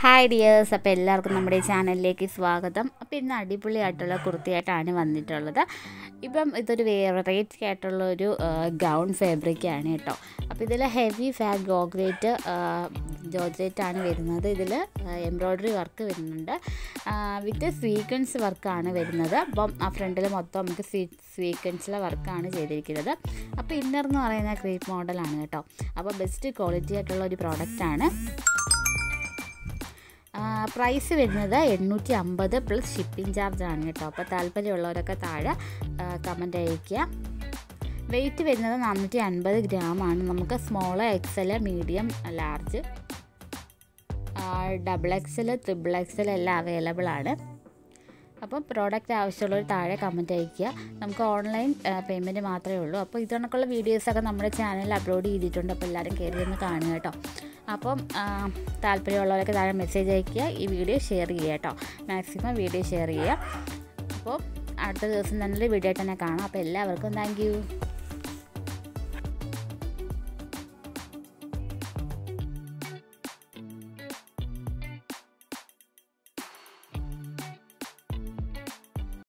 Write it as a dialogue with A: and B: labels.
A: hi dears അപ്പോൾ എല്ലാവർക്കും നമ്മുടെ ഈ ചാനലിലേക്ക് സ്വാഗതം അപ്പോൾ ഇന്ന് അടിപൊളിയായിട്ടുള്ള കുർത്തിയായിട്ടാണ് വന്നിട്ടുള്ളത് ഇപ്പം ഇതൊരു വെറൈറ്റി ആയിട്ടുള്ള ഒരു ഗൗൺ ഫാബ്രിക്കാണ് കേട്ടോ അപ്പോൾ ഇതിൽ ഹെവി ഫാബ് ഗോഗ്രേറ്റ് ജോർജറ്റ് ആണ് വരുന്നത് ഇതിൽ എംബ്രോയ്ഡറി വർക്ക് വരുന്നുണ്ട് വിത്ത് സ്വീക്വൻസ് വർക്കാണ് വരുന്നത് അപ്പം ആ ഫ്രണ്ടിൽ മൊത്തം നമുക്ക് സ്വീ സ്വീക്വൻസിലെ വർക്കാണ് ചെയ്തിരിക്കുന്നത് അപ്പോൾ ഇന്നർ എന്ന് പറയുന്ന ക്രീപ്പ് മോഡലാണ് കേട്ടോ അപ്പോൾ ബെസ്റ്റ് ക്വാളിറ്റി ആയിട്ടുള്ള ഒരു പ്രോഡക്റ്റാണ് പ്രൈസ് വരുന്നത് എണ്ണൂറ്റി അമ്പത് പ്ലസ് ഷിപ്പിംഗ് ചാർജ് ആണ് കേട്ടോ അപ്പോൾ താല്പര്യമുള്ളവരൊക്കെ താഴെ കമൻ്റ് അയയ്ക്കുക വെയിറ്റ് വരുന്നത് നാനൂറ്റി അൻപത് ഗ്രാമാണ് നമുക്ക് small XL medium large double XL triple XL എല്ലാം അവൈലബിൾ ആണ് അപ്പം പ്രോഡക്റ്റ് ആവശ്യമുള്ളവർ താഴെ കമൻറ്റ് അയയ്ക്കുക നമുക്ക് ഓൺലൈൻ പേയ്മെൻറ്റ് മാത്രമേ ഉള്ളൂ അപ്പോൾ ഇതണക്കുള്ള വീഡിയോസൊക്കെ നമ്മുടെ ചാനലിൽ അപ്ലോഡ് ചെയ്തിട്ടുണ്ട് അപ്പോൾ എല്ലാവരും കയറി ഒന്ന് കാണുക കേട്ടോ അപ്പം താല്പര്യമുള്ളവരൊക്കെ താഴെ മെസ്സേജ് അയയ്ക്കുക ഈ വീഡിയോ ഷെയർ ചെയ്യുക കേട്ടോ മാക്സിമം വീഡിയോ ഷെയർ ചെയ്യുക അപ്പോൾ അടുത്ത ദിവസം തന്നെ വീഡിയോ ആയിട്ട് തന്നെ കാണാം അപ്പോൾ എല്ലാവർക്കും താങ്ക്